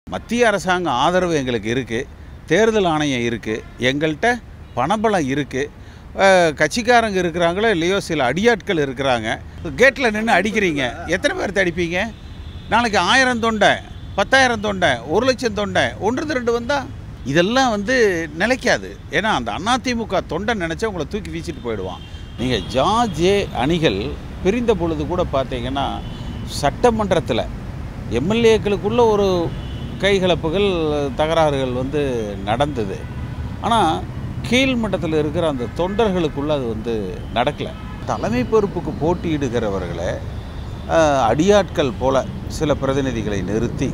மத்திய அரசாங்க ஆதரவு எங்களுக்கு இருக்குது தேர்தல் ஆணையம் இருக்குது எங்கள்கிட்ட பணபலம் இருக்குது கட்சிக்காரங்க இருக்கிறாங்களோ இல்லையோ சில அடியாட்கள் இருக்கிறாங்க கேட்டில் நின்று அடிக்கிறீங்க எத்தனை பேர்த்த அடிப்பீங்க நாளைக்கு ஆயிரம் தொண்டை பத்தாயிரம் தொண்டை ஒரு லட்சம் தொண்டை ஒன்று ரெண்டு வந்தால் இதெல்லாம் வந்து நிலைக்காது ஏன்னா அந்த அதிமுக தொண்டை நினச்சா உங்களை தூக்கி வீசிட்டு போயிடுவான் நீங்கள் ஜார்ஜே அணிகள் பிரிந்த பொழுது கூட பார்த்தீங்கன்னா சட்டமன்றத்தில் எம்எல்ஏக்களுக்குள்ள ஒரு கைகலப்புகள் தகராறுகள் வந்து நடந்தது ஆனால் கீழ்மட்டத்தில் இருக்கிற அந்த தொண்டர்களுக்குள்ள அது வந்து நடக்கலை தலைமை பொறுப்புக்கு போட்டியிடுகிறவர்களை அஹ், அடியாட்கள் போல சில பிரதிநிதிகளை நிறுத்தி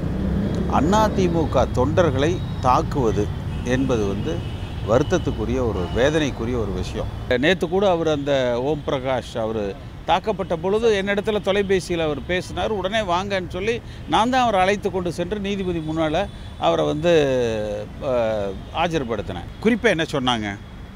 அதிமுக தொண்டர்களை தாக்குவது என்பது வந்து வருத்தத்துக்குரிய ஒரு வேதனைக்குரிய ஒரு விஷயம் நேற்று கூட அவர் அந்த ஓம் பிரகாஷ் அவர் தாக்கப்பட்ட பொழுது என்னிடத்துல தொலைபேசியில் அவர் பேசினார் உடனே வாங்கன்னு சொல்லி நான் தான் அவரை அழைத்து கொண்டு சென்று நீதிபதி முன்னால் அவரை வந்து அஹ், ஆஜர்படுத்தினேன் குறிப்பாக என்ன சொன்னாங்க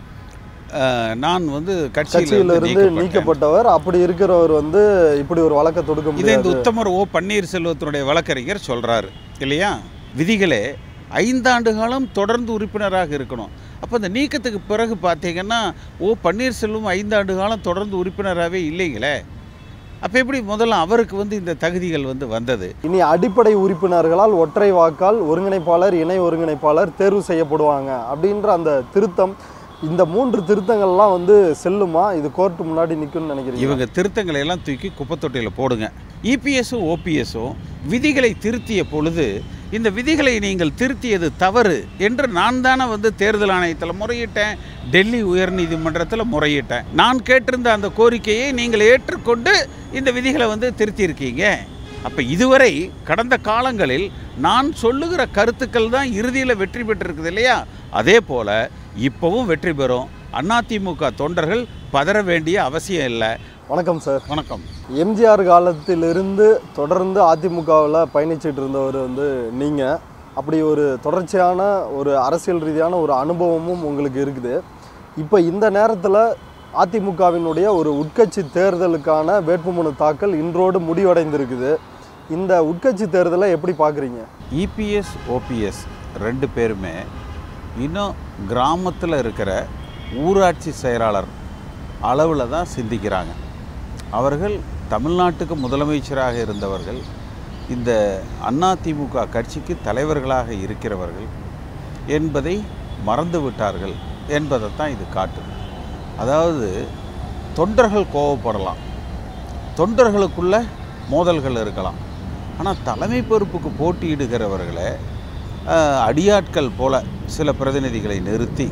அஹ், நான் வந்து கட்சியில கட்சியில இருந்து இருந்து நீக்கப்பட்டேன். நீக்கப்பட்டவர் அப்படி இருக்கிறவர் வந்து இப்படி ஒரு வழக்கை தொடுக்க இதை இந்த முடியாது உத்தமர் ஓ பன்னீர்செல்வத்தினுடைய வழக்கறிஞர் சொல்றாரு இல்லையா விதிகளே ஐந்தாண்டு காலம் தொடர்ந்து உறுப்பினராக இருக்கணும் அப்போ இந்த நீக்கத்துக்கு பிறகு பார்த்தீங்கன்னா ஓ பன்னீர்செல்வம் ஐந்தாண்டு காலம் தொடர்ந்து உறுப்பினராகவே இல்லைங்களே அப்போ எப்படி முதல்ல அவருக்கு வந்து இந்த தகுதிகள் வந்து வந்தது இனி அடிப்படை உறுப்பினர்களால் ஒற்றை வாக்கால் ஒருங்கிணைப்பாளர் இணை ஒருங்கிணைப்பாளர் தேர்வு செய்யப்படுவாங்க அப்படின்ற அந்த திருத்தம் இந்த மூன்று திருத்தங்கள்லாம் வந்து செல்லுமா இது கோர்ட்டு முன்னாடி நிற்கும்னு நினைக்கிறீங்க இவங்க திருத்தங்களை எல்லாம் தூக்கி குப்பைத்தொட்டியில் போடுங்க இபிஎஸும் ஓபிஎஸும் விதிகளை திருத்திய பொழுது இந்த விதிகளை நீங்கள் திருத்தியது தவறு என்று நான் தானே வந்து தேர்தல் ஆணையத்தில் முறையிட்டேன் டெல்லி உயர்நீதிமன்றத்தில் முறையிட்டேன் நான் கேட்டிருந்த அந்த கோரிக்கையை நீங்கள் ஏற்றுக்கொண்டு இந்த விதிகளை வந்து திருத்தியிருக்கீங்க அப்போ இதுவரை கடந்த காலங்களில் நான் சொல்லுகிற கருத்துக்கள் தான் இறுதியில் வெற்றி பெற்றிருக்குது இல்லையா அதே போல் இப்போவும் வெற்றி பெறும் அதிமுக தொண்டர்கள் பதற வேண்டிய அவசியம் இல்லை வணக்கம் சார் வணக்கம் எம்ஜிஆர் காலத்திலிருந்து தொடர்ந்து அதிமுகவில் பயணிச்சுட்டு இருந்தவர் வந்து நீங்கள் அப்படி ஒரு தொடர்ச்சியான ஒரு அரசியல் ரீதியான ஒரு அனுபவமும் உங்களுக்கு இருக்குது இப்போ இந்த நேரத்தில் அதிமுகவினுடைய ஒரு உட்கட்சி தேர்தலுக்கான வேட்புமனு தாக்கல் இன்றோடு முடிவடைந்திருக்குது இந்த உட்கட்சி தேர்தலை எப்படி பார்க்குறீங்க இபிஎஸ் ஓபிஎஸ் ரெண்டு பேருமே இன்னும் கிராமத்தில் இருக்கிற ஊராட்சி செயலாளர் அளவில் தான் சிந்திக்கிறாங்க அவர்கள் தமிழ்நாட்டுக்கு முதலமைச்சராக இருந்தவர்கள் இந்த அதிமுக கட்சிக்கு தலைவர்களாக இருக்கிறவர்கள் என்பதை மறந்து விட்டார்கள் என்பதைத்தான் இது காட்டுது அதாவது தொண்டர்கள் கோவப்படலாம் தொண்டர்களுக்குள்ள மோதல்கள் இருக்கலாம் ஆனால் தலைமை பொறுப்புக்கு போட்டியிடுகிறவர்களை அஹ், அடியாட்கள் போல சில பிரதிநிதிகளை நிறுத்தி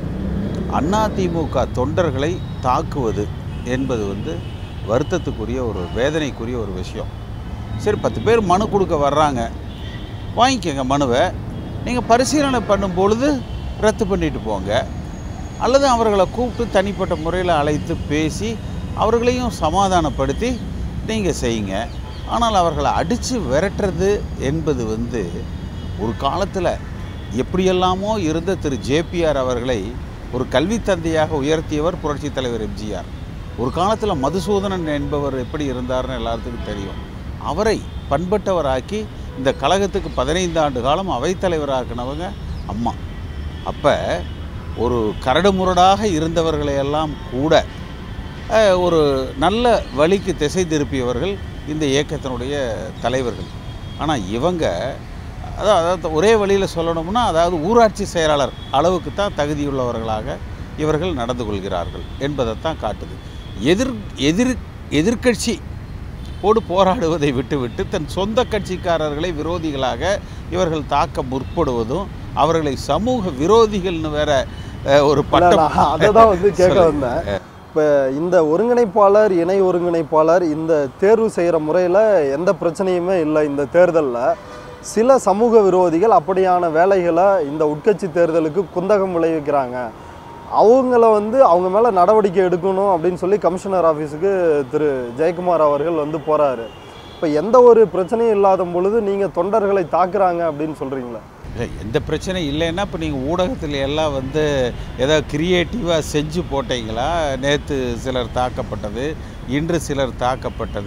அதிமுக தொண்டர்களை தாக்குவது என்பது வந்து வருத்தத்துக்குரிய ஒரு வேதனைக்குரிய ஒரு விஷயம் சரி பத்து பேர் மனு கொடுக்க வர்றாங்க வாங்கிக்கோங்க மனுவை நீங்கள் பரிசீலனை பண்ணும் பொழுது ரத்து பண்ணிட்டு போங்க அல்லது அவர்களை கூப்பிட்டு தனிப்பட்ட முறையில் அழைத்து பேசி அவர்களையும் சமாதானப்படுத்தி நீங்கள் செய்யுங்க ஆனால் அவர்களை அடித்து விரட்டுறது என்பது வந்து ஒரு காலத்தில் எப்படியெல்லாமோ இருந்த திரு ஜேபிஆர் அவர்களை ஒரு கல்வி தந்தையாக உயர்த்தியவர் புரட்சித் தலைவர் எம்ஜிஆர் ஒரு காலத்தில் மதுசூதனன் என்பவர் எப்படி இருந்தார்னு எல்லாத்துக்கும் தெரியும் அவரை பண்பட்டவராக்கி இந்த கழகத்துக்கு பதினைந்து ஆண்டு காலம் அவைத்தலைவராக்கினவங்க அம்மா அப்போ ஒரு கரடுமுரடாக இருந்தவர்களையெல்லாம் கூட அஹ், ஒரு நல்ல வழிக்கு திசை திருப்பியவர்கள் இந்த இயக்கத்தினுடைய தலைவர்கள் ஆனால் இவங்க அதான் அதாவது ஒரே வழியில் சொல்லணும்னா அதாவது ஊராட்சி செயலாளர் அளவுக்கு தான் தகுதியுள்ளவர்களாக இவர்கள் நடந்து கொள்கிறார்கள் என்பதைத்தான் காட்டுது எதிர் எதிர் எதிர்க்கட்சி ஓடு போராடுவதை விட்டுவிட்டு தன் சொந்த கட்சிக்காரர்களை விரோதிகளாக இவர்கள் தாக்க முற்படுவதும் அவர்களை சமூக விரோதிகள்னு வேற அஹ், ஒரு பட்டம் அதை தான் வந்து கேட்க சொல்லுங்க. வந்தேன் இப்போ இந்த ஒருங்கிணைப்பாளர் இணை ஒருங்கிணைப்பாளர் இந்த தேர்வு செய்கிற முறையில் எந்த பிரச்சனையுமே இல்லை இந்த தேர்தலில் சில சமூக விரோதிகள் அப்படியான வேலைகளை இந்த உட்கட்சி தேர்தலுக்கு குந்தகம் விளைவிக்கிறாங்க அவங்கள வந்து அவங்க மேலே நடவடிக்கை எடுக்கணும் அப்படின்னு சொல்லி கமிஷனர் ஆஃபீஸுக்கு திரு ஜெயக்குமார் அவர்கள் வந்து போகிறாரு இப்போ எந்த ஒரு பிரச்சனையும் இல்லாத பொழுது நீங்கள் தொண்டர்களை தாக்குறாங்க அப்படின்னு சொல்கிறீங்களா இல்லை எந்த பிரச்சனையும் இல்லைன்னா இப்போ நீங்கள் ஊடகத்தில் எல்லாம் வந்து ஏதாவது கிரியேட்டிவாக செஞ்சு போட்டீங்களா நேற்று சிலர் தாக்கப்பட்டது இன்று சிலர் தாக்கப்பட்டது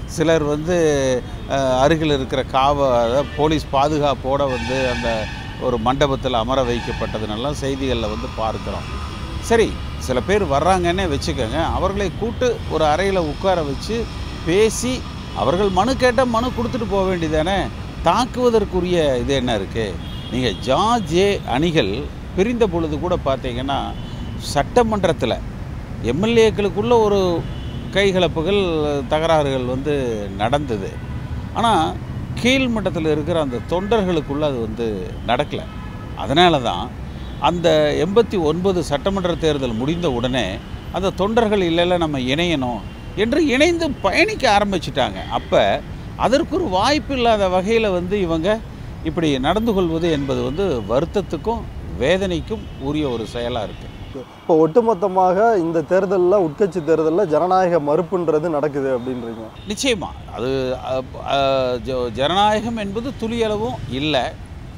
சிலர் வந்து அஹ், அருகில் இருக்கிற காவ அதாவது போலீஸ் பாதுகாப்போடு வந்து அந்த ஒரு மண்டபத்தில் அமர வைக்கப்பட்டதுன்னெல்லாம் செய்திகளில் வந்து பார்க்குறோம் சரி சில பேர் வர்றாங்கன்னே வச்சுக்கோங்க அவர்களை கூட்டு ஒரு அறையில் உட்கார வச்சு பேசி அவர்கள் மனு கேட்டால் மனு கொடுத்துட்டு போக வேண்டியதானே தாக்குவதற்குரிய இது என்ன இருக்குது நீங்கள் ஜார்ஜ் ஏ அணிகள் பிரிந்த பொழுது கூட பார்த்தீங்கன்னா சட்டமன்றத்தில் எம்எல்ஏக்களுக்குள்ள ஒரு கைகலப்புகள் தகராறுகள் வந்து நடந்தது ஆனால் கீழ்மட்டத்தில் இருக்கிற அந்த தொண்டர்களுக்குள்ள அது வந்து நடக்கலை அதனால தான் அந்த எண்பத்தி ஒன்பது சட்டமன்ற தேர்தல் முடிந்த உடனே அந்த தொண்டர்கள் இல்லைல்ல நம்ம இணையணும் என்று இணைந்து பயணிக்க ஆரம்பிச்சிட்டாங்க அப்போ அதற்கு ஒரு வாய்ப்பு இல்லாத வகையில் வந்து இவங்க இப்படி நடந்து கொள்வது என்பது வந்து வருத்தத்துக்கும் வேதனைக்கும் உரிய ஒரு செயலாக இருக்குது இப்போ ஒட்டுமொத்தமாக இந்த தேர்தலில் உட்கட்சி தேர்தலில் ஜனநாயக மறுப்புன்றது நடக்குது அப்படின்றீங்க நிச்சயமா அது அ, அ, ஜ- ஜனநாயகம் என்பது துளியளவும் இல்லை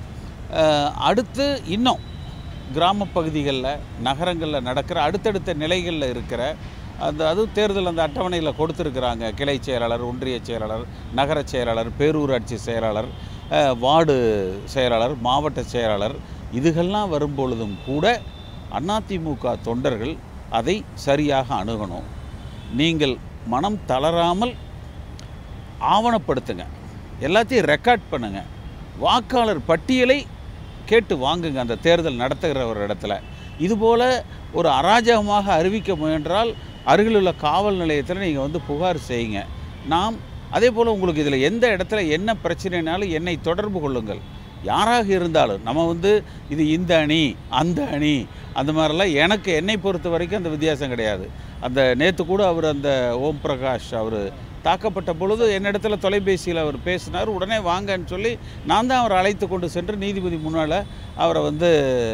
அஹ், அடுத்து இன்னும் கிராம பகுதிகளில் நகரங்களில் நடக்கிற அடுத்தடுத்த நிலைகளில் இருக்கிற அந்த அது தேர்தல் அந்த அட்டவணையில் கொடுத்துருக்குறாங்க கிளை செயலாளர் ஒன்றிய செயலாளர் நகர செயலாளர் பேரூராட்சி செயலாளர் அஹ், வார்டு செயலாளர் மாவட்ட செயலாளர் இதுகெல்லாம் வரும்பொழுதும் கூட அதிமுக தொண்டர்கள் அதை சரியாக அணுகணும் நீங்கள் மனம் தளராமல் ஆவணப்படுத்துங்க எல்லாத்தையும் ரெக்கார்ட் பண்ணுங்க வாக்காளர் பட்டியலை கேட்டு வாங்குங்க அந்த தேர்தல் நடத்துகிற ஒரு இடத்துல இதுபோல் ஒரு அராஜகமாக அறிவிக்க முயன்றால் அருகிலுள்ள காவல் நிலையத்தில் நீங்கள் வந்து புகார் செய்யுங்க நாம் அதே போல் உங்களுக்கு இதில் எந்த இடத்துல என்ன பிரச்சனைனாலும் என்னை தொடர்பு கொள்ளுங்கள் யாராக இருந்தாலும் நம்ம வந்து இது இந்த அணி அந்த அணி அந்த மாதிரிலாம் எனக்கு என்னை பொறுத்த வரைக்கும் அந்த வித்தியாசம் கிடையாது அந்த நேற்று கூட அவர் அந்த ஓம் பிரகாஷ் அவர் தாக்கப்பட்ட பொழுது என்னிடத்துல தொலைபேசியில் அவர் பேசினார் உடனே வாங்கன்னு சொல்லி நான் தான் அவரை அழைத்து கொண்டு சென்று நீதிபதி முன்னால் அவரை வந்து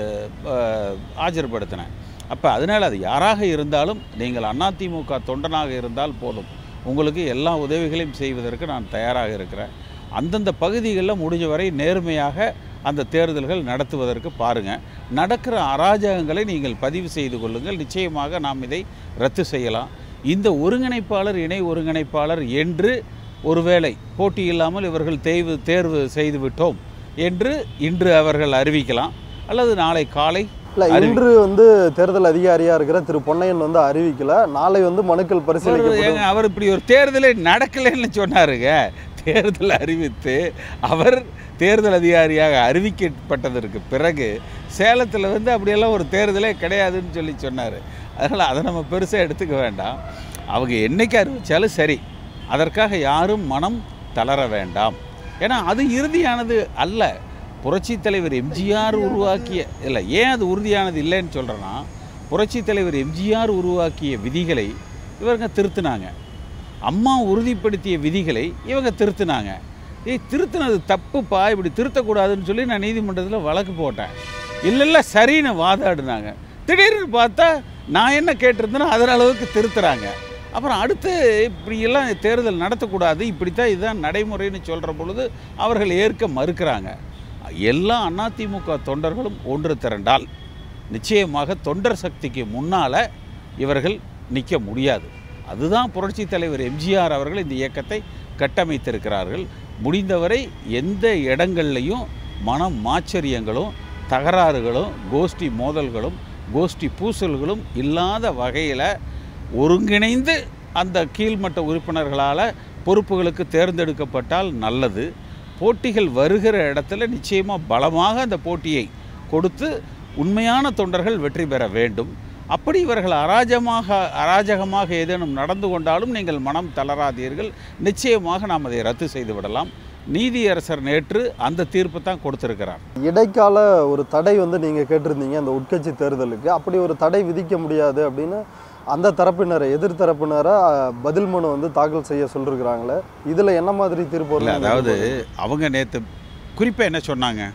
அஹ், ஆஜர்படுத்தினேன் அப்போ அதனால் அது யாராக இருந்தாலும் நீங்கள் அதிமுக தொண்டனாக இருந்தால் போதும் உங்களுக்கு எல்லா உதவிகளையும் செய்வதற்கு நான் தயாராக இருக்கிறேன் அந்தந்த பகுதிகளில் முடிஞ்ச வரை நேர்மையாக அந்த தேர்தல்கள் நடத்துவதற்கு பாருங்கள் நடக்கிற அராஜகங்களை நீங்கள் பதிவு செய்து கொள்ளுங்கள் நிச்சயமாக நாம் இதை ரத்து செய்யலாம் இந்த ஒருங்கிணைப்பாளர் இணை ஒருங்கிணைப்பாளர் என்று ஒருவேளை போட்டி இல்லாமல் இவர்கள் தேர்வு தேர்வு செய்துவிட்டோம் என்று இன்று அவர்கள் அறிவிக்கலாம் அல்லது நாளை காலை இல்லை இன்று வந்து தேர்தல் அதிகாரியாக இருக்கிற திரு பொன்னையன் வந்து அறிவிக்கல நாளை வந்து மனுக்கள் அவர் பரிசீலிக்கப்படும் ஏங்க, அவர் இப்படி ஒரு தேர்தலே நடக்கலைன்னு சொன்னாருங்க தேர்தல் அறிவித்து அவர் தேர்தல் அதிகாரியாக அறிவிக்கப்பட்டதற்கு பிறகு சேலத்தில் வந்து அப்படியெல்லாம் ஒரு தேர்தலே கிடையாதுன்னு சொல்லி சொன்னார் அதனால் அதை நம்ம பெருசாக எடுத்துக்க வேண்டாம் அவங்க என்னைக்கு அறிவித்தாலும் சரி அதற்காக யாரும் மனம் தளர வேண்டாம் ஏன்னா அது இறுதியானது அல்ல புரட்சி தலைவர் எம்ஜிஆர் உருவாக்கிய இல்லை ஏன் அது உறுதியானது இல்லைன்னு சொல்கிறேன்னா புரட்சி தலைவர் எம்ஜிஆர் உருவாக்கிய விதிகளை இவங்க திருத்தினாங்க அம்மா உறுதிப்படுத்திய விதிகளை இவங்க திருத்தினாங்க ஏய் திருத்தினது தப்புப்பா இப்படி திருத்தக்கூடாதுன்னு சொல்லி நான் நீதிமன்றத்தில் வழக்கு போட்டேன் இல்லை இல்லை சரின்னு வாதாடினாங்க திடீர்னு பார்த்தா நான் என்ன கேட்டிருந்தேனோ அதன் அளவுக்கு திருத்துறாங்க அப்புறம் அடுத்து இப்படியெல்லாம் தேர்தல் நடத்தக்கூடாது இப்படித்தான் இதுதான் நடைமுறைன்னு சொல்கிற பொழுது அவர்கள் ஏற்க மறுக்கிறாங்க எல்லா அதிமுக தொண்டர்களும் ஒன்று திரண்டால் நிச்சயமாக தொண்டர் சக்திக்கு முன்னால் இவர்கள் நிற்க முடியாது அதுதான் புரட்சி தலைவர் எம்ஜிஆர் அவர்கள் இந்த இயக்கத்தை கட்டமைத்திருக்கிறார்கள் முடிந்தவரை எந்த இடங்கள்லையும் மனம் மாச்சரியங்களும் தகராறுகளும் கோஷ்டி மோதல்களும் கோஷ்டி பூசல்களும் இல்லாத வகையில் ஒருங்கிணைந்து அந்த கீழ்மட்ட உறுப்பினர்களால் பொறுப்புகளுக்கு தேர்ந்தெடுக்கப்பட்டால் நல்லது போட்டிகள் வருகிற இடத்துல நிச்சயமாக பலமாக அந்த போட்டியை கொடுத்து உண்மையான தொண்டர்கள் வெற்றி பெற வேண்டும் அப்படி இவர்கள் அராஜமாக அராஜகமாக ஏதேனும் நடந்து கொண்டாலும் நீங்கள் மனம் தளராதீர்கள் நிச்சயமாக நாம் அதை ரத்து செய்து விடலாம் நீதியரசர் நேற்று அந்த தீர்ப்பு தான் கொடுத்திருக்கிறார் இடைக்கால ஒரு தடை வந்து நீங்கள் கேட்டிருந்தீங்க அந்த உட்கட்சி தேர்தலுக்கு அப்படி ஒரு தடை விதிக்க முடியாது அப்படின்னு அந்த தரப்பினரை எதிர் தரப்பினரை அஹ், பதில் மனு வந்து தாக்கல் செய்ய சொல்லிருக்கிறாங்களே இதில் என்ன மாதிரி தீர்ப்பு இல்லை வரும் அதாவது அவங்க நேற்று குறிப்பாக என்ன சொன்னாங்க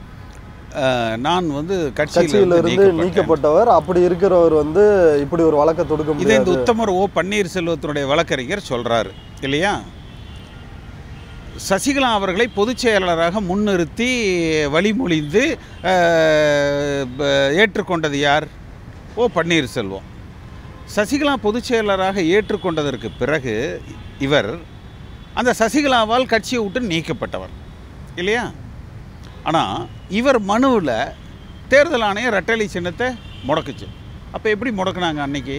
அஹ், நான் வந்து கட்சியில கட்சியில இருந்து இருந்து நீக்கப்பட்டேன். நீக்கப்பட்டவர் அப்படி இருக்கிறவர் வந்து இப்படி ஒரு வழக்கை தொடுக்க இதை இந்த முடியாது உத்தமர் ஓ பன்னீர்செல்வத்தினுடைய வழக்கறிஞர் சொல்றாரு இல்லையா சசிகலா அவர்களை பொதுச் செயலாளராக முன்னிறுத்தி வழிமொழிந்து அஹ், ப- ஏற்றுக்கொண்டது யார் ஓ பன்னீர்செல்வம் சசிகலா பொதுச் செயலாளராக ஏற்றுக்கொண்டதற்கு பிறகு இவர் அந்த சசிகலாவால் கட்சியை விட்டு நீக்கப்பட்டவர் இல்லையா ஆனால் இவர் மனுவில் தேர்தல் ஆணையம் ரெட்டலை சின்னத்தை முடக்குச்சு அப்போ எப்படி முடக்குனாங்க அன்னைக்கு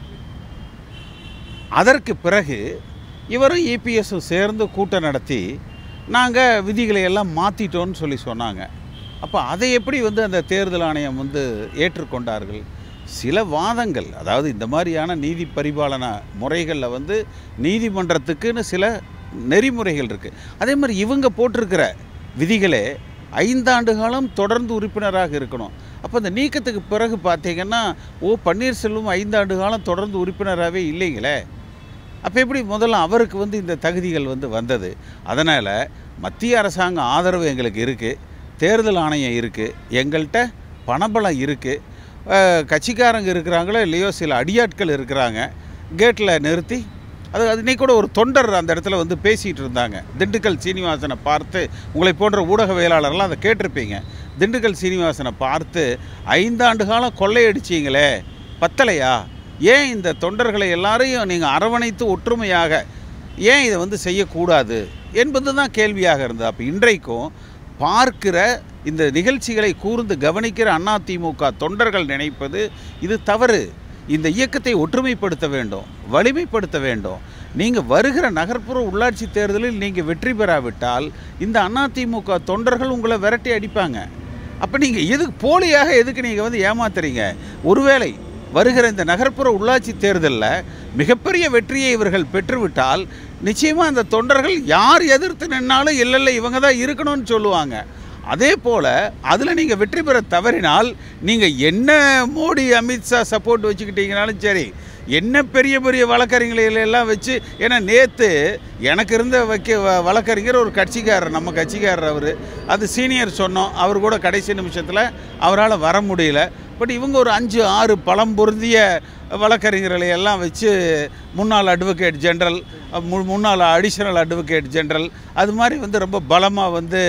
அதற்கு பிறகு இவரும் இபிஎஸும் சேர்ந்து கூட்டம் நடத்தி நாங்கள் விதிகளை எல்லாம் மாற்றிட்டோன்னு சொல்லி சொன்னாங்க அப்போ அதை எப்படி வந்து அந்த தேர்தல் ஆணையம் வந்து ஏற்றுக்கொண்டார்கள் சில வாதங்கள் அதாவது இந்த மாதிரியான நீதி பரிபாலன முறைகளில் வந்து நீதிமன்றத்துக்குன்னு சில நெறிமுறைகள் இருக்குது அதே மாதிரி இவங்க போட்டிருக்கிற விதிகளே ஐந்தாண்டு காலம் தொடர்ந்து உறுப்பினராக இருக்கணும் அப்போ இந்த நீக்கத்துக்கு பிறகு பார்த்தீங்கன்னா ஓ பன்னீர்செல்வம் ஐந்தாண்டு காலம் தொடர்ந்து உறுப்பினராகவே இல்லைங்களே அப்போ எப்படி முதல்ல அவருக்கு வந்து இந்த தகுதிகள் வந்து வந்தது அதனால் மத்திய அரசாங்க ஆதரவு எங்களுக்கு இருக்குது தேர்தல் ஆணையம் இருக்குது எங்கள்கிட்ட பணபலம் இருக்குது கட்சிக்காரங்க இருக்கிறாங்களோ இல்லையோ சில அடியாட்கள் இருக்கிறாங்க கேட்டில் நிறுத்தி அது அது இன்னைக்கு கூட ஒரு தொண்டர் அந்த இடத்துல வந்து பேசிகிட்டு இருந்தாங்க திண்டுக்கல் சீனிவாசனை பார்த்து உங்களை போன்ற ஊடகவியலாளர்லாம் அதை கேட்டிருப்பீங்க திண்டுக்கல் சீனிவாசனை பார்த்து ஐந்தாண்டு காலம் கொள்ளையடிச்சீங்களே பத்தலையா ஏன் இந்த தொண்டர்களை எல்லாரையும் நீங்கள் அரவணைத்து ஒற்றுமையாக ஏன் இதை வந்து செய்யக்கூடாது என்பது தான் கேள்வியாக இருந்தது அப்போ இன்றைக்கும் பார்க்கிற இந்த நிகழ்ச்சிகளை கூர்ந்து கவனிக்கிற அதிமுக தொண்டர்கள் நினைப்பது இது தவறு இந்த இயக்கத்தை ஒற்றுமைப்படுத்த வேண்டும் வலிமைப்படுத்த வேண்டும் நீங்கள் வருகிற நகர்ப்புற உள்ளாட்சி தேர்தலில் நீங்கள் வெற்றி பெறாவிட்டால் இந்த அதிமுக தொண்டர்கள் உங்களை விரட்டி அடிப்பாங்க அப்போ நீங்கள் எதுக்கு போலியாக எதுக்கு நீங்கள் வந்து ஏமாத்துறீங்க ஒருவேளை வருகிற இந்த நகர்ப்புற உள்ளாட்சி தேர்தலில் மிகப்பெரிய வெற்றியை இவர்கள் பெற்றுவிட்டால் நிச்சயமாக அந்த தொண்டர்கள் யார் எதிர்த்து நின்னாலும் இல்லை இல்லை இவங்க தான் இருக்கணும்னு சொல்லுவாங்க அதே போல் அதில் நீங்கள் வெற்றி பெற தவறினால் நீங்கள் என்ன மோடி அமித்ஷா சப்போர்ட் வச்சுக்கிட்டீங்கனாலும் சரி என்ன பெரிய பெரிய வழக்கறிஞர்களை எல்லாம் வச்சு ஏன்னா நேற்று எனக்கு இருந்த வைக்க வ- வழக்கறிஞர் ஒரு கட்சிக்காரர் நம்ம கட்சிக்காரர் அவர் அது சீனியர் சொன்னோம் அவர் கூட கடைசி நிமிஷத்தில் அவரால் வர முடியல பட் இவங்க ஒரு அஞ்சு ஆறு பழம் பொருந்திய வழக்கறிஞர்களை எல்லாம் வச்சு முன்னாள் அட்வொகேட் ஜெனரல் மு- முன்னாள் அடிஷனல் அட்வொகேட் ஜெனரல் அது மாதிரி வந்து ரொம்ப பலமாக வந்து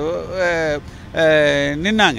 அஹ், அஹ், நின்னாங்க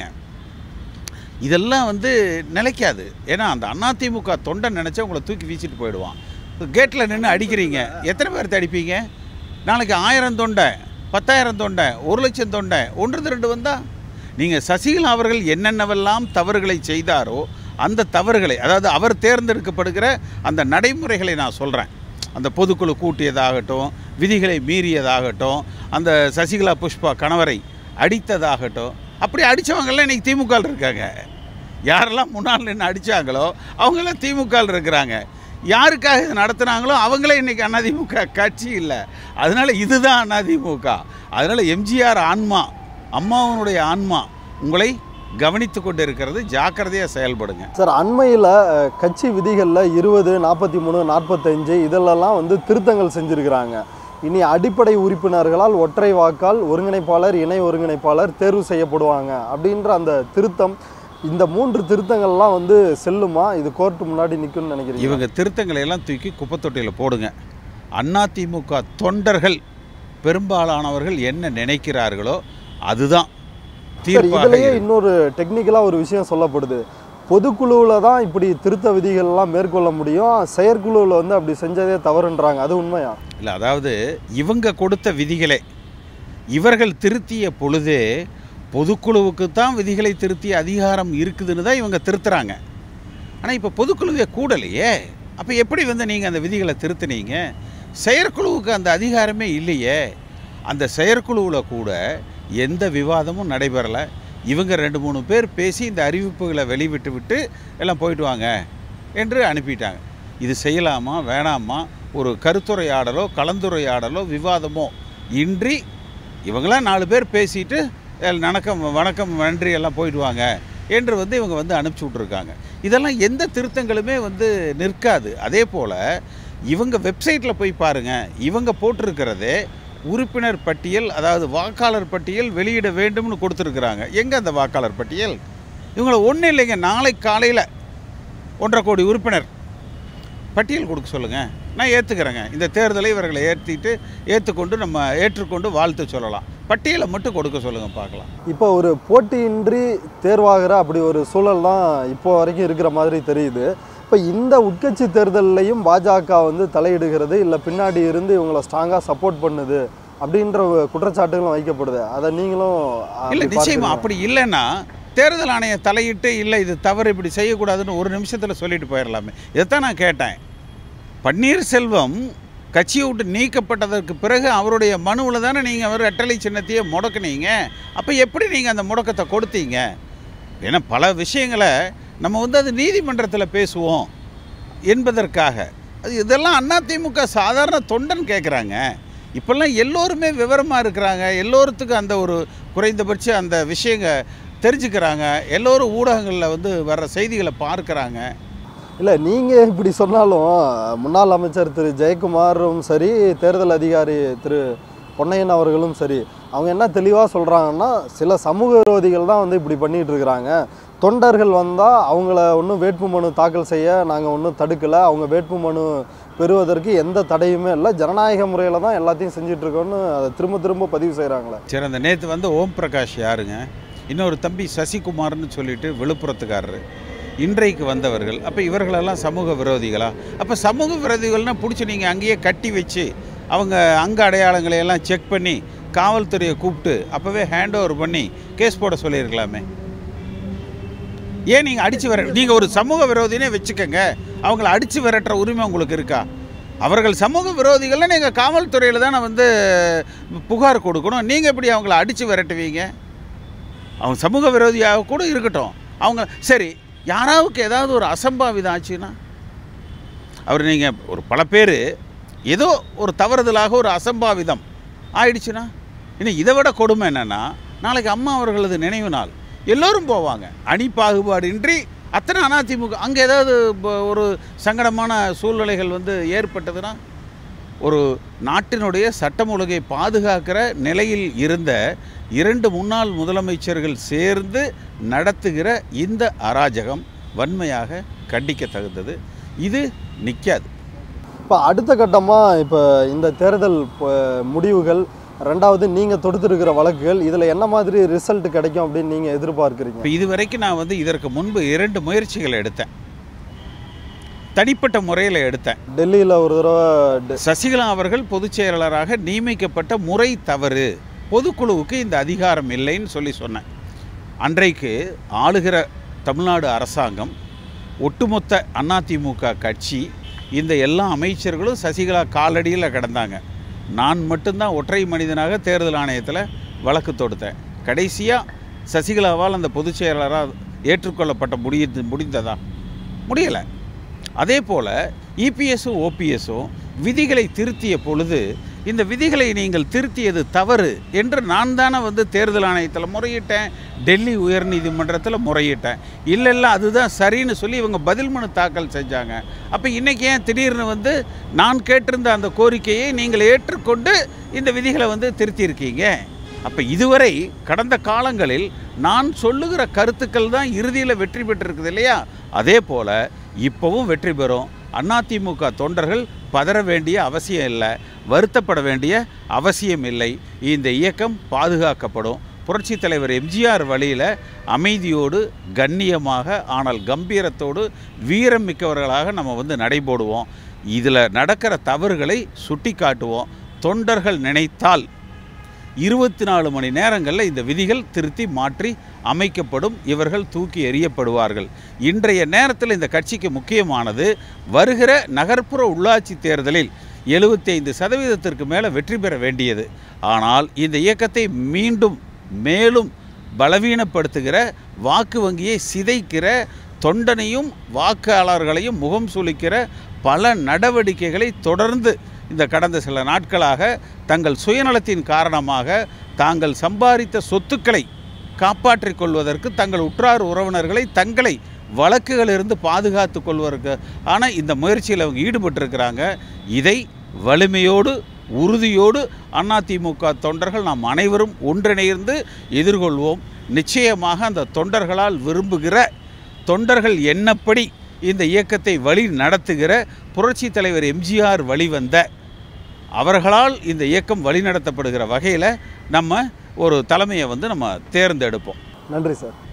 இதெல்லாம் வந்து நிலைக்காது ஏன்னா அந்த அதிமுக தொண்டை நினச்சா உங்களை தூக்கி வீசிட்டு போயிடுவான் கேட்டில் நின்று அடிக்கிறீங்க எத்தனை பேர்த்த அடிப்பீங்க நாளைக்கு ஆயிரம் தொண்டை பத்தாயிரம் தொண்டை ஒரு லட்சம் தொண்டை ஒன்று ரெண்டு வந்தா நீங்கள் சசிகலா அவர்கள் என்னென்னவெல்லாம் தவறுகளை செய்தாரோ அந்த தவறுகளை அதாவது அவர் தேர்ந்தெடுக்கப்படுகிற அந்த நடைமுறைகளை நான் சொல்கிறேன் அந்த பொதுக்குழு கூட்டியதாகட்டும் விதிகளை மீறியதாகட்டும் அந்த சசிகலா புஷ்பா கணவரை அடித்ததாகட்டும் அப்படி அடித்தவங்கெல்லாம் இன்றைக்கி திமுகவில் இருக்காங்க யாரெல்லாம் முன்னால் நின்று அடித்தாங்களோ அவங்கெல்லாம் திமுகவில் இருக்கிறாங்க யாருக்காக இது நடத்துனாங்களோ அவங்களே இன்றைக்கி அதிமுக கட்சி இல்லை அதனால் இதுதான் அதிமுக அதனால் எம்ஜிஆர் ஆன்மா அம்மாவனுடைய ஆன்மா உங்களை கவனித்து கொண்டு இருக்கிறது ஜாக்கிரதையாக செயல்படுங்க சார் அண்மையில் அஹ், கட்சி விதிகளில் இருபது நாற்பத்தி மூணு நாற்பத்தஞ்சு இதிலெல்லாம் வந்து திருத்தங்கள் செஞ்சுருக்கிறாங்க இனி அடிப்படை உறுப்பினர்களால் ஒற்றை வாக்கால் ஒருங்கிணைப்பாளர் இணை ஒருங்கிணைப்பாளர் தேர்வு செய்யப்படுவாங்க அப்படின்ற அந்த திருத்தம் இந்த மூன்று திருத்தங்கள்லாம் வந்து செல்லுமா இது கோர்ட் முன்னாடி நிற்கும்னு நினைக்கிறீங்க இவங்க திருத்தங்களை எல்லாம் தூக்கி குப்பைத்தொட்டியில் போடுங்க அதிமுக தொண்டர்கள் பெரும்பாலானவர்கள் என்ன நினைக்கிறார்களோ அதுதான் சார் தீர்ப்பாக இதுலயே இருக்கும். இன்னொரு டெக்னிக்கலாக ஒரு விஷயம் சொல்லப்படுது பொதுக்குழுவில் தான் இப்படி திருத்த விதிகள்லாம் மேற்கொள்ள முடியும் செயற்குழுவில் வந்து அப்படி செஞ்சதே தவறுன்றாங்க அது உண்மையா இல்லை அதாவது இவங்க கொடுத்த விதிகளை இவர்கள் திருத்திய பொழுதே பொதுக்குழுவுக்கு தான் விதிகளை திருத்திய அதிகாரம் இருக்குதுன்னு தான் இவங்க திருத்துறாங்க ஆனால் இப்போ பொதுக்குழுவே கூடலையே அப்போ எப்படி வந்து நீங்கள் அந்த விதிகளை திருத்துனீங்க செயற்குழுவுக்கு அந்த அதிகாரமே இல்லையே அந்த செயற்குழுவில் கூட எந்த விவாதமும் நடைபெறலை இவங்க ரெண்டு மூணு பேர் பேசி இந்த அறிவிப்புகளை வெளிவிட்டு விட்டு எல்லாம் போயிட்டு வாங்க என்று அனுப்பிட்டாங்க இது செய்யலாமா வேணாமா ஒரு கருத்துரையாடலோ கலந்துரையாடலோ விவாதமோ இன்றி இவங்களாம் நாலு பேர் பேசிட்டு "எல் வணக்கம் வணக்கம் நன்றி எல்லாம் போயிட்டு வாங்க என்று வந்து இவங்க வந்து அனுப்பிச்சி விட்ருக்காங்க இதெல்லாம் எந்த திருத்தங்களுமே வந்து நிற்காது அதே போல் இவங்க வெப்சைட்டில் போய் பாருங்கள் இவங்க போட்டிருக்கிறதே உறுப்பினர் பட்டியல் அதாவது வாக்காளர் பட்டியல் வெளியிட வேண்டும்னு கொடுத்துருக்குறாங்க எங்கே அந்த வாக்காளர் பட்டியல் இவங்களை ஒன்றும் இல்லைங்க நாளை காலையில் ஒன்றரை கோடி உறுப்பினர் பட்டியல் கொடுக்க சொல்லுங்கள் நான் ஏற்றுக்கிறேங்க இந்த தேர்தலை இவர்களை ஏற்றிட்டு ஏற்றுக்கொண்டு நம்ம ஏற்றுக்கொண்டு வாழ்த்து சொல்லலாம் பட்டியலை மட்டும் கொடுக்க சொல்லுங்கள் பார்க்கலாம் இப்போ ஒரு போட்டியின்றி தேர்வாகிற அப்படி ஒரு சூழல் தான் இப்போ வரைக்கும் இருக்கிற மாதிரி தெரியுது இப்போ இந்த உட்கட்சி தேர்தல்லையும் பாஜக வந்து தலையிடுகிறது இல்லை பின்னாடி இருந்து இவங்களை ஸ்ட்ராங்காக சப்போர்ட் பண்ணுது அப்படின்ற குற்றச்சாட்டுகளும் வைக்கப்படுது அதை நீங்களும் அப்படி இல்லை நிச்சயமா பார்க்கறீங்களா? அப்படி இல்லைன்னா தேர்தல் ஆணையம் தலையிட்டு இல்லை இது தவறு இப்படி செய்யக்கூடாதுன்னு ஒரு நிமிஷத்தில் சொல்லிட்டு போயிடலாமே இதைத்தான் நான் கேட்டேன் பன்னீர்செல்வம் கட்சியை விட்டு நீக்கப்பட்டதற்கு பிறகு அவருடைய மனுவில் தானே நீங்கள் அவர் ரெட்டலை சின்னத்தையே முடக்குனீங்க அப்போ எப்படி நீங்கள் அந்த முடக்கத்தை கொடுத்தீங்க ஏன்னா பல விஷயங்களை நம்ம வந்து அது நீதிமன்றத்தில் பேசுவோம் என்பதற்காக அது இதெல்லாம் அதிமுக சாதாரண தொண்டன் கேட்குறாங்க இப்போல்லாம் எல்லோருமே விவரமாக இருக்கிறாங்க எல்லோருத்துக்கும் அந்த ஒரு குறைந்தபட்ச அந்த விஷயங்க தெரிஞ்சுக்கிறாங்க எல்லோரும் ஊடகங்களில் வந்து வர்ற செய்திகளை பார்க்குறாங்க இல்லை நீங்கள் இப்படி சொன்னாலும் முன்னாள் அமைச்சர் திரு ஜெயக்குமாரும் சரி தேர்தல் அதிகாரி திரு பொன்னையன் அவர்களும் சரி அவங்க என்ன தெளிவாக சொல்கிறாங்கன்னா சில சமூக விரோதிகள் தான் வந்து இப்படி பண்ணிட்டு இருக்கிறாங்க தொண்டர்கள் வந்தால் அவங்கள ஒன்றும் வேட்புமனு தாக்கல் செய்ய நாங்கள் ஒன்றும் தடுக்கலை அவங்க வேட்புமனு பெறுவதற்கு எந்த தடையுமே இல்லை ஜனநாயக முறையில் தான் எல்லாத்தையும் செஞ்சுட்டு இருக்கோம்னு அதை திரும்ப திரும்ப பதிவு செய்கிறாங்களே சரி அந்த நேற்று வந்து ஓம் பிரகாஷ் யாருங்க இன்னொரு தம்பி சசிகுமார்னு சொல்லிட்டு விழுப்புரத்துக்காரரு இன்றைக்கு வந்தவர்கள் அப்போ இவர்களெல்லாம் சமூக விரோதிகளா அப்போ சமூக விரோதிகள்னா பிடிச்சி நீங்கள் அங்கேயே கட்டி வச்சு அவங்க அங்க அடையாளங்களை எல்லாம் செக் பண்ணி காவல்துறையை கூப்பிட்டு அப்போவே ஹேண்ட் ஓவர் பண்ணி கேஸ் போட சொல்லியிருக்கலாமே ஏன் நீங்கள் அடித்து வர நீங்கள் ஒரு சமூக விரோதினே வச்சுக்கோங்க அவங்கள அடித்து விரட்டுற உரிமை உங்களுக்கு இருக்கா அவர்கள் சமூக விரோதிகள்னு நீங்கள் காவல்துறையில் தானே வந்து புகார் கொடுக்கணும் நீங்கள் எப்படி அவங்கள அடித்து விரட்டுவீங்க அவங்க சமூக விரோதியாக கூட இருக்கட்டும் அவங்க சரி யாராவுக்கு ஏதாவது ஒரு அசம்பாவிதம் ஆச்சுன்னா அவர் நீங்கள் ஒரு பல பேர் ஏதோ ஒரு தவறுதலாக ஒரு அசம்பாவிதம் ஆயிடுச்சுன்னா இன்னும் இதை விட கொடுமை என்னென்னா நாளைக்கு அம்மா அவர்களது நினைவு நாள் எல்லோரும் போவாங்க அணி பாகுபாடின்றி அத்தனை அதிமுக அங்கே ஏதாவது ப- ஒரு சங்கடமான சூழ்நிலைகள் வந்து ஏற்பட்டதுன்னா ஒரு நாட்டினுடைய சட்டம் ஒழுங்கை பாதுகாக்கிற நிலையில் இருந்த இரண்டு முன்னாள் முதலமைச்சர்கள் சேர்ந்து நடத்துகிற இந்த அராஜகம் வன்மையாக கண்டிக்க தகுந்தது இது நிற்காது இப்போ அடுத்த கட்டமாக இப்போ இந்த தேர்தல் ப- முடிவுகள் ரெண்டாவது நீங்கள் தொடுத்திருக்கிற வழக்குகள் இதில் என்ன மாதிரி ரிசல்ட் கிடைக்கும் அப்படின்னு நீங்கள் எதிர்பார்க்குறீங்க இப்போ இதுவரைக்கும் நான் வந்து இதற்கு முன்பு இரண்டு முயற்சிகள் எடுத்தேன் தனிப்பட்ட முறையில் எடுத்தேன் டெல்லியில் ஒரு தடவை டெ- சசிகலா அவர்கள் பொதுச் செயலாளராக நியமிக்கப்பட்ட முறை தவறு பொதுக்குழுவுக்கு இந்த அதிகாரம் இல்லைன்னு சொல்லி சொன்னேன் அன்றைக்கு ஆளுகிற தமிழ்நாடு அரசாங்கம் ஒட்டுமொத்த அதிமுக கட்சி இந்த எல்லா அமைச்சர்களும் சசிகலா காலடியில் கிடந்தாங்க நான் மட்டும்தான் ஒற்றை மனிதனாக தேர்தல் ஆணையத்தில் வழக்கு தொடுத்தேன் கடைசியாக சசிகலாவால் அந்த பொதுச் செயலாளராக ஏற்றுக்கொள்ளப்பட்ட முடிய முடிந்ததா முடியலை அதே போல் இபிஎஸும் ஓபிஎஸும் விதிகளை திருத்திய பொழுது இந்த விதிகளை நீங்கள் திருத்தியது தவறு என்று நான் தானே வந்து தேர்தல் ஆணையத்தில் முறையிட்டேன் டெல்லி உயர்நீதிமன்றத்தில் முறையிட்டேன் இல்லை இல்லை அதுதான் சரின்னு சொல்லி இவங்க பதில் மனு தாக்கல் செஞ்சாங்க அப்போ இன்றைக்கி ஏன் திடீர்னு வந்து நான் கேட்டிருந்த அந்த கோரிக்கையை நீங்கள் ஏற்றுக்கொண்டு இந்த விதிகளை வந்து திருத்தியிருக்கீங்க அப்போ இதுவரை கடந்த காலங்களில் நான் சொல்லுகிற கருத்துக்கள் தான் இறுதியில் வெற்றி பெற்றிருக்குது இல்லையா அதே போல் இப்போவும் வெற்றி பெறும் அதிமுக தொண்டர்கள் பதற வேண்டிய அவசியம் இல்லை வருத்தப்பட வேண்டிய அவசியம் இல்லை இந்த இயக்கம் பாதுகாக்கப்படும் புரட்சித் தலைவர் எம்ஜிஆர் வழியில் அமைதியோடு கண்ணியமாக ஆனால் கம்பீரத்தோடு வீரம் மிக்கவர்களாக நம்ம வந்து நடைபோடுவோம் இதில் நடக்கிற தவறுகளை சுட்டி காட்டுவோம் தொண்டர்கள் நினைத்தால் இருபத்தி நாலு மணி நேரங்களில் இந்த விதிகள் திருத்தி மாற்றி அமைக்கப்படும் இவர்கள் தூக்கி எறியப்படுவார்கள் இன்றைய நேரத்தில் இந்த கட்சிக்கு முக்கியமானது வருகிற நகர்ப்புற உள்ளாட்சி தேர்தலில் 75% சதவீதத்திற்கு மேலே வெற்றி பெற வேண்டியது ஆனால் இந்த இயக்கத்தை மீண்டும் மேலும் பலவீனப்படுத்துகிற வாக்கு வங்கியை சிதைக்கிற தொண்டனையும் வாக்காளர்களையும் முகம் சுளிக்கிற பல நடவடிக்கைகளை தொடர்ந்து இந்த கடந்த சில நாட்களாக தங்கள் சுயநலத்தின் காரணமாக தாங்கள் சம்பாதித்த சொத்துக்களை காப்பாற்றிக் கொள்வதற்கு தங்கள் உற்றார் உறவினர்களை தங்களை வழக்குகளிலிருந்து பாதுகாத்து கொள்வதற்கு ஆனால் இந்த முயற்சியில் அவங்க ஈடுபட்டிருக்கிறாங்க இதை வலிமையோடு உறுதியோடு அதிமுக தொண்டர்கள் நாம் அனைவரும் ஒன்றிணைந்து எதிர்கொள்வோம் நிச்சயமாக அந்த தொண்டர்களால் விரும்புகிற தொண்டர்கள் எண்ணப்படி இந்த இயக்கத்தை வழி நடத்துகிற புரட்சி தலைவர் எம்ஜிஆர் வழிவந்த அவர்களால் இந்த இயக்கம் வழிநடத்தப்படுகிற வகையில் நம்ம ஒரு தலைமையை வந்து நம்ம தேர்ந்தெடுப்போம் நன்றி சார்